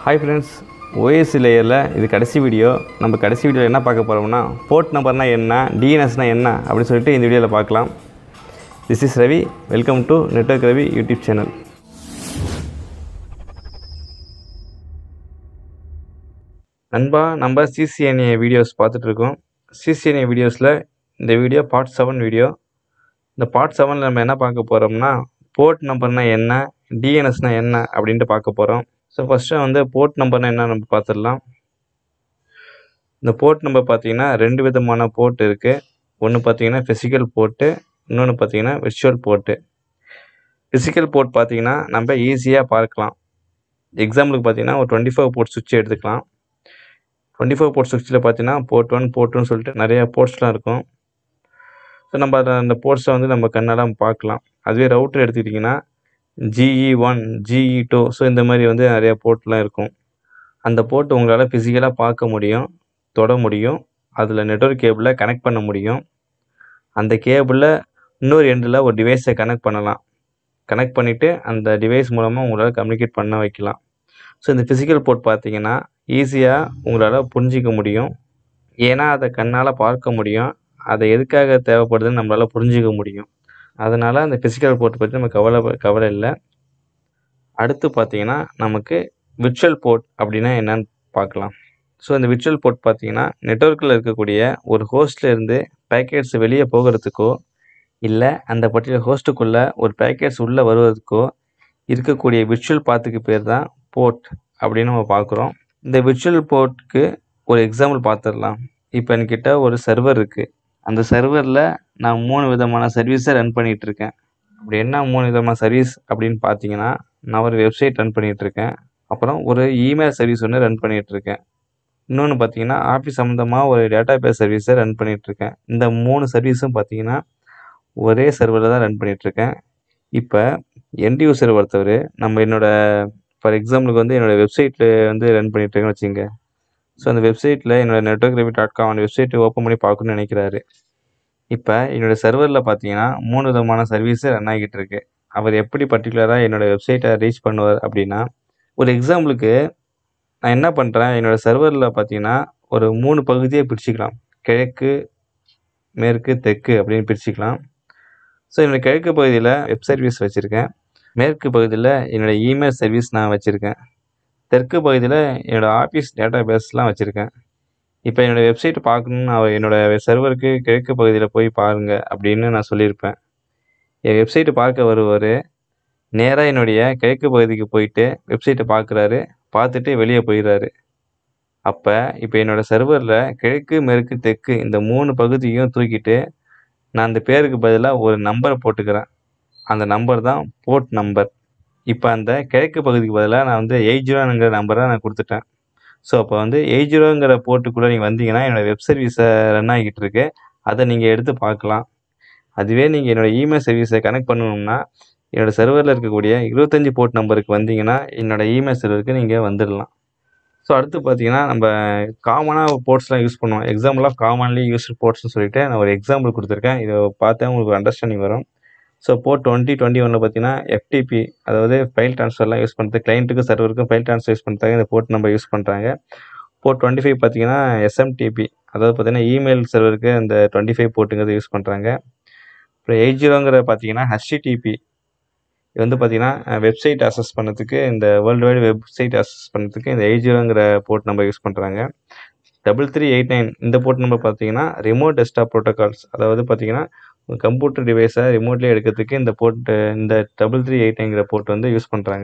hi friends OS லேயரில் இது கடைசி வீடியோ நம்ம கடைசி வீடியோவில் என்ன பார்க்க போகிறோம்னா போர்ட் நம்பர்னா என்ன டிஎன்எஸ்னா என்ன அப்படின்னு சொல்லிட்டு இந்த வீடியோவில் பார்க்கலாம் this is Ravi welcome to network Ravi YouTube channel நண்பா நம்ம சிசிஎன்ஏ வீடியோஸ் பார்த்துட்ருக்கோம் சிசிஎன்ஏ வீடியோஸில் இந்த வீடியோ பார்ட் செவன் வீடியோ இந்த பார்ட் செவனில் நம்ம என்ன பார்க்க போகிறோம்னா போர்ட் நம்பர்னா என்ன டிஎன்எஸ்னா என்ன அப்படின்ட்டு பார்க்க போகிறோம் ஸோ ஃபஸ்ட்டு வந்து போர்ட் நம்பர்னா என்ன நம்ம பார்த்துடலாம் இந்த போர்ட் நம்பர் பார்த்தீங்கன்னா ரெண்டு விதமான போர்ட் இருக்குது ஒன்று பார்த்தீங்கன்னா ஃபிசிக்கல் போர்ட்டு இன்னொன்று பார்த்தீங்கன்னா விர்ச்சுவல் போர்ட்டு ஃபிசிக்கல் போர்ட் பார்த்தீங்கன்னா நம்ம ஈஸியாக பார்க்கலாம் எக்ஸாம்பிளுக்கு பார்த்தீங்கன்னா ஒரு டுவெண்ட்டி ஃபோர் போர்ட் சுவிட்ச் எடுத்துக்கலாம் டுவெண்ட்டி ஃபோர் போர்ட் சுவிட்சில் பார்த்தீங்கன்னா போர்ட் ஒன் போர்ட் டூன்னு சொல்லிட்டு நிறைய போர்ட்ஸ்லாம் இருக்கும் ஸோ நம்ம அதை அந்த போர்ட்ஸை வந்து நம்ம கண்ணால் பார்க்கலாம் அதுவே ரவுட்டர் எடுத்துக்கிட்டிங்கன்னா GE one GE two so இந்த மாதிரி வந்து நிறைய போர்ட்லாம் இருக்கும் அந்த போர்ட் உங்களால் ஃபிசிக்கலாக பார்க்க முடியும் தொட முடியும் அதில் நெட்வொர்க் கேபிளை கனெக்ட் பண்ண முடியும் அந்த கேபிளில் இன்னொரு எண்டில் ஒரு டிவைஸை கனெக்ட் பண்ணலாம் கனெக்ட் பண்ணிவிட்டு அந்த டிவைஸ் மூலமாக உங்களால் கம்யூனிகேட் பண்ண வைக்கலாம் ஸோ இந்த ஃபிசிக்கல் போர்ட் பார்த்தீங்கன்னா ஈஸியாக உங்களால் புரிஞ்சிக்க முடியும் ஏன்னா அதை கண்ணால் பார்க்க முடியும் அதை எதுக்காக தேவைப்படுதுன்னு நம்மளால் புரிஞ்சிக்க முடியும் அதனால் அந்த ஃபிசிக்கல் போர்ட் பற்றி நம்ம கவலை கவலை இல்லை அடுத்து பார்த்தீங்கன்னா நமக்கு விர்ச்சுவல் போர்ட் அப்படின்னா என்னன்னு பார்க்கலாம் ஸோ இந்த விர்ச்சுவல் போர்ட் பார்த்தீங்கன்னா நெட்ஒர்க்கில் இருக்கக்கூடிய ஒரு ஹோஸ்ட்ல இருந்து பேக்கெட்ஸ் வெளியே போகிறதுக்கோ இல்லை அந்த பர்டிகுலர் ஹோஸ்ட்டுக்குள்ளே ஒரு பேக்கெட்ஸ் உள்ளே வருவதற்கோ இருக்கக்கூடிய விர்ச்சுவல் பாத்துக்கு பேர் தான் போர்ட் அப்படின்னு நம்ம பார்க்குறோம் இந்த விர்ச்சுவல் போர்ட்டுக்கு ஒரு எக்ஸாம்பிள் பார்த்துடலாம் இப்போ என்கிட்ட ஒரு சர்வர் இருக்குது அந்த சர்வரில் நான் மூணு விதமான சர்வீஸை ரன் பண்ணிகிட்டு இருக்கேன் அப்படி என்ன மூணு விதமான சர்வீஸ் அப்படின்னு பார்த்தீங்கன்னா நான் ஒரு வெப்சைட் ரன் பண்ணிகிட்டு இருக்கேன் அப்புறம் ஒரு இமெயில் சர்வீஸ் ஒன்று ரன் பண்ணிகிட்டு இருக்கேன் இன்னொன்று பார்த்தீங்கன்னா ஆஃபீஸ் சம்மந்தமாக ஒரு டேட்டா பேஸ் சர்வீஸை ரன் பண்ணிகிட்டு இருக்கேன் இந்த மூணு சர்வீஸும் பார்த்தீங்கன்னா ஒரே சர்வரில் தான் ரன் பண்ணிகிட்டு இருக்கேன் இப்போ எண்ட் யூசர் ஒருத்தவர் நம்ம என்னோட ஃபார் எக்ஸாம்பிளுக்கு வந்து என்னோடய வெப்சைட்டில் வந்து ரன் பண்ணிகிட்டு இருக்கேன்னு வச்சுங்க ஸோ அந்த வெப்சைட்டில் என்னோட நெட்ஒர்க் ரவி டாட் காம் அந்த வெப்சைட்டை ஓப்பன் பண்ணி பார்க்கணும்னு நினைக்கிறாரு இப்போ என்னோடய சர்வரில் பார்த்தீங்கன்னா மூணு விதமான சர்வீஸு ரன் ஆகிட்டு இருக்கு அவர் எப்படி பர்டிகுலராக என்னோடய வெப்சைட்டை ரீச் பண்ணுவார் அப்படின்னா ஒரு எக்ஸாம்பிளுக்கு நான் என்ன பண்ணுறேன் என்னோடய சர்வரில் பார்த்தீங்கன்னா ஒரு மூணு பகுதியை பிரிச்சுக்கலாம் கிழக்கு மேற்கு தெற்கு அப்படின்னு பிரிச்சுக்கலாம் ஸோ என்னோடய கிழக்கு பகுதியில் வெப் சர்வீஸ் வச்சுருக்கேன் மேற்கு பகுதியில் என்னோடய இமெயில் சர்வீஸ் நான் வச்சுருக்கேன் தெற்கு பகுதியில் என்னோடய ஆஃபீஸ் டேட்டா பேஸ்லாம் வச்சுருக்கேன் இப்போ என்னோடய வெப்சைட் பார்க்கணுன்னு அவர் என்னோடய சர்வருக்கு கிழக்கு பகுதியில் போய் பாருங்கள் அப்படின்னு நான் சொல்லியிருப்பேன் என் வெப்சைட்டு பார்க்க வருவார் நேராக என்னுடைய கிழக்கு பகுதிக்கு போயிட்டு வெப்சைட்டை பார்க்குறாரு பார்த்துட்டு வெளியே போயிடுறாரு அப்போ இப்போ என்னோடய சர்வரில் கிழக்கு மேற்கு தெற்கு இந்த மூணு பகுதியும் தூக்கிட்டு நான் அந்த பேருக்கு பதிலாக ஒரு நம்பரை போட்டுக்கிறேன் அந்த நம்பர் தான் போர்ட் நம்பர் இப்போ அந்த கிழக்கு பகுதிக்கு பதிலாக நான் வந்து எயிட் ஜீரோங்கிற நம்பரை நான் கொடுத்துட்டேன் ஸோ அப்போ வந்து எயிட் ஜீரோங்கிற போர்ட்டுக்குள்ளே நீங்கள் வந்தீங்கன்னா என்னோடய வெப் சர்வீஸை ரன் ஆகிட்டு இருக்கு அதை நீங்கள் எடுத்து பார்க்கலாம் அதுவே நீங்கள் என்னோடய இமெயில் சர்வீஸை கனெக்ட் பண்ணணும்னா என்னோடய சர்வரில் இருக்கக்கூடிய இருபத்தஞ்சி போர்ட் நம்பருக்கு வந்தீங்கன்னா என்னோடய இமெயில் சர்வருக்கு நீங்கள் வந்துடலாம் ஸோ அடுத்து பார்த்தீங்கன்னா நம்ம காமனாக போர்ட்ஸ்லாம் யூஸ் பண்ணுவோம் எக்ஸாம்பிள் ஆஃப் காமன்லி யூஸ்டு போர்ட்ஸ்னு சொல்லிட்டு நான் ஒரு எக்ஸாம்பிள் கொடுத்துருக்கேன் இதை பார்த்தா உங்களுக்கு அண்டர்ஸ்டாண்டிங் வரும் ஸோ போர்ட் டுவெண்ட்டி டுவெண்ட்டி ஒனில் பார்த்தீங்கன்னா எஃப்டிபி அதாவது ஃபைல் ட்ரான்ஸ்ஃபர்லாம் யூஸ் பண்ணுறது கிளைண்ட்டுக்கும் சர்வருக்கும் ஃபைல் ட்ரான்ஸ்ஃபர் யூஸ் பண்ணுறாங்க இந்த போர்ட் நம்பர் யூஸ் பண்ணுறாங்க போர்ட் டுவெண்ட்டி ஃபைவ் பார்த்தீங்கன்னா எஸ்எம்டிபி அதாவது பார்த்தீங்கன்னா இமெயில் சர்வருக்கு இந்த டுவெண்ட்டி ஃபைவ் போர்ட்டுங்கிறது யூஸ் பண்ணுறாங்க அப்புறம் எயிட் ஜீரோங்கிற பார்த்தீங்கன்னா ஹச்டிடிபி இது வந்து பார்த்தீங்கன்னா வெப்சைட் அசஸ் பண்ணுறதுக்கு இந்த வேர்ல்டு வைடு வெப்சைட் அசஸ் பண்ணுறதுக்கு இந்த எயிட் ஜீரோங்கிற போர்ட் நம்பர் யூஸ் பண்ணுறாங்க டபுள் த்ரீ எயிட் நைன் இந்த போர்ட் நம்பர் பார்த்தீங்கன்னா ரிமோட் டெஸ்க்டாப் ப்ரோட்டோகால்ஸ் அதாவது பார்த்தீங்கன்னா கம்ப்யூட்டர் டிவைஸை ரிமோட்லேயே எடுக்கிறதுக்கு இந்த போர்ட்டு இந்த டபுள் த்ரீ எயிட் நைன்கிற போர்ட் வந்து யூஸ் பண்ணுறாங்க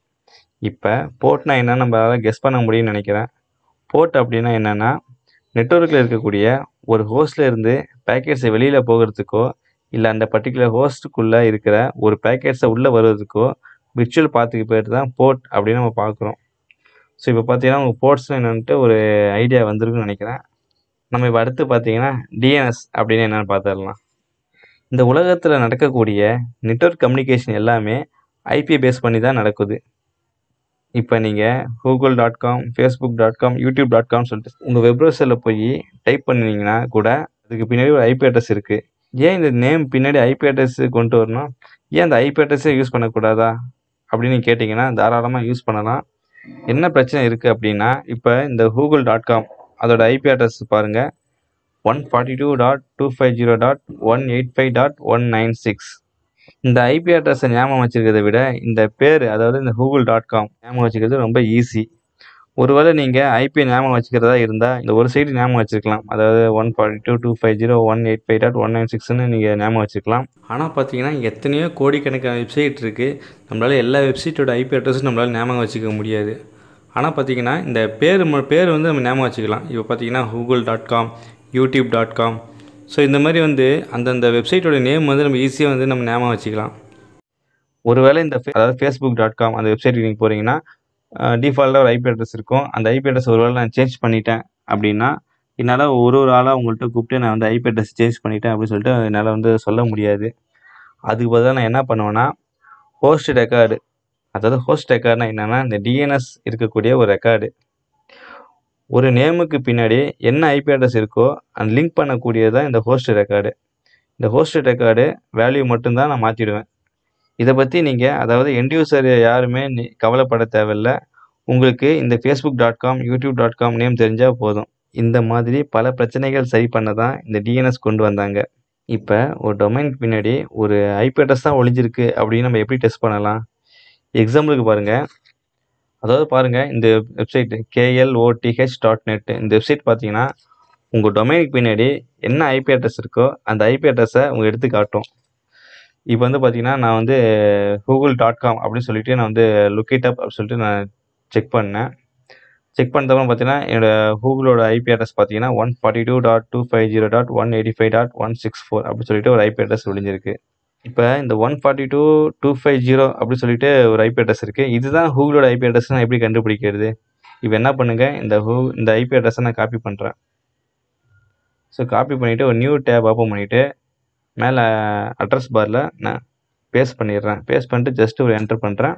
இப்போ போர்ட்னா என்ன நம்மளால் கெஸ் பண்ண முடியும்னு நினைக்கிறேன் போர்ட் அப்படின்னா என்னென்னா நெட்ஒர்க்கில் இருக்கக்கூடிய ஒரு ஹோஸ்டில் இருந்து பேக்கெட்ஸை வெளியில் போகிறதுக்கோ இல்லை அந்த பர்டிகுலர் ஹோஸ்ட்டுக்குள்ளே இருக்கிற ஒரு பேக்கெட்ஸை உள்ளே வருவதற்கோ விர்ச்சுவல் பாத்துக்கு பேர் தான் போர்ட் அப்படின்னு நம்ம பார்க்குறோம் ஸோ இப்போ பார்த்தீங்கன்னா உங்கள் போர்ட்ஸ் என்னன்ட்டு ஒரு ஐடியா வந்திருக்குன்னு நினைக்கிறேன் நம்ம இப்போ அடுத்து பார்த்தீங்கன்னா டிஎன்எஸ் அப்படின்னு என்னென்னு பார்த்துடலாம் இந்த உலகத்தில் நடக்கக்கூடிய நெட்ஒர்க் கம்யூனிகேஷன் எல்லாமே ஐபி பேஸ் பண்ணி தான் நடக்குது இப்போ நீங்கள் Google dot com Facebook dot com YouTube dot com சொல்லிட்டு உங்கள் வெப் ப்ரௌசரில் போய் டைப் பண்ணிங்கன்னா கூட அதுக்கு பின்னாடி ஒரு ஐபி அட்ரஸ் இருக்குது ஏன் இந்த நேம் பின்னாடி ஐபி அட்ரஸ் கொண்டு வரணும் ஏன் அந்த ஐபி அட்ரஸே யூஸ் பண்ணக்கூடாதா அப்படின்னு கேட்டிங்கன்னா தாராளமாக யூஸ் பண்ணலாம் என்ன பிரச்சனை இருக்குது அப்படின்னா இப்போ இந்த கூகுள் டாட் காம் அதோட ஐபி அட்ரஸ் பாருங்கள் one forty two dot two five zero dot one eight five dot one nine six இந்த ஐபி அட்ரஸை ஞாபகம் வச்சுருக்கிறத விட இந்த பேர் அதாவது இந்த கூகுள் டாட் காம் ஞாபகம் வச்சுக்கிறது ரொம்ப ஈஸி ஒருவேளை நீங்கள் ஐபி ஞாபகம் வச்சுக்கிறதா இருந்தால் இந்த ஒரு சைடு ஞாபகம் வச்சுருக்கலாம் அதாவது one forty two two five zero one eight five dot one nine சிக்ஸ்னு நீங்கள் ஞாபகம் வச்சுக்கலாம் ஆனால் பார்த்தீங்கன்னா எத்தனையோ கோடிக்கணக்கான வெப்சைட் இருக்குது நம்மளால் எல்லா வெப்சைட்டோட ஐபி அட்ரஸும் நம்மளால் ஞாபகம் வச்சுக்க முடியாது ஆனால் பார்த்தீங்கன்னா இந்த பேர் ம- பேர் வந்து நம்ம ஞாபகம் வச்சுக்கலாம் இப்போ பார்த்தீங்கன்னா Google dot com YouTube dot com so இந்த மாதிரி வந்து அந்தந்த வெப்சைட்டோட நேம் வந்து நம்ம ஈஸியாக வந்து நம்ம ஞாபகம் வச்சுக்கலாம் ஒருவேளை இந்த ஃபே- அதாவது ஃபேஸ்புக் டாட் காம் அந்த வெப்சைட்டுக்கு நீங்கள் போகிறீங்கன்னா டிஃபால்ட்டாக ஒரு ஐபி அட்ரஸ் இருக்கும் அந்த ஐபி அட்ரஸ் ஒருவேளை நான் சேஞ்ச் பண்ணிட்டேன் அப்படின்னா என்னால் ஒரு ஒரு ஆளாக உங்கள்கிட்ட கூப்பிட்டு நான் வந்து ஐபி அட்ரஸ் சேஞ்ச் பண்ணிட்டேன் அப்படின்னு சொல்லிட்டு என்னால் வந்து சொல்ல முடியாது அதுக்கு பதிலாக நான் என்ன பண்ணுவேன்னா ஹோஸ்ட் ரெக்கார்டு அதாவது ஹோஸ்ட் ரெக்கார்ட்னா என்னென்னா இந்த டிஎன்எஸ் இருக்கக்கூடிய ஒரு ரெக்கார்டு ஒரு நேமுக்கு பின்னாடி என்ன ஐபி அட்ரஸ் இருக்கோ அந்த லிங்க் பண்ணக்கூடியது தான் இந்த ஹோஸ்ட் ரெக்கார்டு இந்த ஹோஸ்ட் ரெக்கார்டு வேல்யூ மட்டும்தான் நான் மாற்றிடுவேன் இதை பற்றி நீங்கள் அதாவது எண்ட் யூசர் யாருமே நீ- கவலைப்பட தேவையில்ல உங்களுக்கு இந்த Facebook dot com YouTube dot com name தெரிஞ்சால் போதும் இந்த மாதிரி பல பிரச்சனைகள் சரி பண்ண தான் இந்த டிஎன்எஸ் கொண்டு வந்தாங்க இப்போ ஒரு டொமைனுக்கு பின்னாடி ஒரு ஐபி அட்ரஸ் தான் ஒளிஞ்சிருக்கு அப்படின்னு நம்ம எப்படி டெஸ்ட் பண்ணலாம் எக்ஸாம்பிளுக்கு பாருங்கள் அதாவது பாருங்கள் இந்த வெப்சைட் கேஎல்ஓடிஹெச் டாட் நெட் இந்த வெப்சைட் பார்த்தீங்கன்னா உங்கள் டொமைனுக்கு பின்னாடி என்ன ஐபி அட்ரஸ் இருக்கோ அந்த ஐபி அட்ரஸை உங்கள் எடுத்து காட்டும் இப்போ வந்து பார்த்தீங்கன்னா நான் வந்து கூகுள் டாட் காம் அப்படின்னு சொல்லிட்டு நான் வந்து லுக்கேட் அப் அப்படின்னு சொல்லிட்டு நான் செக் பண்ணேன் செக் பண்ணதுக்கப்புறம் பார்த்தீங்கன்னா என்னோட கூகுளோட ஐபி அட்ரஸ் பார்த்தீங்கன்னா one forty two dot two five zero dot one eighty five dot one six four அப்படின்னு சொல்லிட்டு ஒரு ஐபி அட்ரஸ் விழிஞ்சிருக்கு இப்போ இந்த one forty two two five zero அப்படின்னு சொல்லிட்டு ஒரு ஐபி அட்ரஸ் இருக்குது இதுதான் கூகுளோட ஐபி அட்ரஸ் நான் எப்படி கண்டுபிடிக்கிறது இப்போ என்ன பண்ணுங்கள் இந்த ஹூ இந்த ஐபி அட்ரஸை நான் காப்பி பண்ணுறேன் ஸோ காப்பி பண்ணிவிட்டு ஒரு நியூ டேப் ஓப்பன் பண்ணிவிட்டு மேலே அட்ரஸ் பாரில் நான் பேஸ்ட் பண்ணிடுறேன் பேஸ்ட் பண்ணிட்டு ஜஸ்ட் ஒரு என்டர் பண்ணுறேன்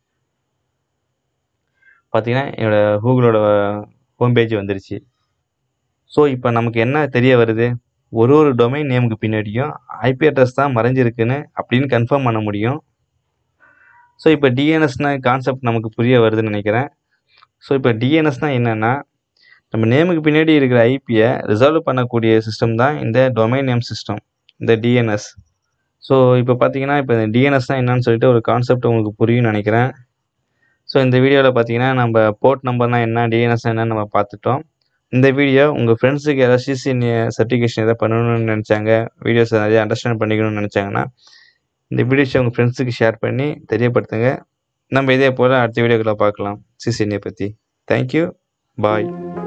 பார்த்தீங்கன்னா என்னோடய கூகுளோட ஹோம் பேஜ் வந்துருச்சு ஸோ இப்போ நமக்கு என்ன தெரிய வருது ஒரு ஒரு டொமைன் நேமுக்கு பின்னாடியும் ஐபி அட்ரஸ் தான் மறைஞ்சிருக்குன்னு அப்படின்னு கன்ஃபார்ம் பண்ண முடியும் ஸோ இப்போ டிஎன்எஸ்னா கான்செப்ட் நமக்கு புரிய வருதுன்னு நினைக்கிறேன் ஸோ இப்போ டிஎன்எஸ்னால் என்னென்னா நம்ம நேமுக்கு பின்னாடி இருக்கிற ஐபியை ரிசால்வ் பண்ணக்கூடிய சிஸ்டம் தான் இந்த டொமைன் நேம் சிஸ்டம் இந்த டிஎன்எஸ் ஸோ இப்போ பார்த்தீங்கன்னா இப்போ இந்த டிஎன்எஸ்னால் என்னன்னு சொல்லிட்டு ஒரு கான்செப்ட் உங்களுக்கு புரியும்னு நினைக்கிறேன் ஸோ இந்த வீடியோவில் பார்த்தீங்கன்னா நம்ம போர்ட் நம்பர்னால் என்ன டிஎன்எஸ் என்னன்னு நம்ம பார்த்துட்டோம் இந்த வீடியோ உங்கள் ஃப்ரெண்ட்ஸுக்கு யாராவது சிசிஎன் சர்டிஃபிகேஷன் எதாவது பண்ணணும்னு நினச்சாங்க வீடியோஸை நிறைய அண்டர்ஸ்டாண்ட் பண்ணிக்கணும்னு நினச்சாங்கன்னா இந்த வீடியோஸை உங்கள் ஃப்ரெண்ட்ஸுக்கு ஷேர் பண்ணி தெரியப்படுத்துங்க நம்ம இதே போல் அடுத்த வீடியோக்களை பார்க்கலாம் சிசிஎன்ஏ பற்றி தேங்க்யூ பாய்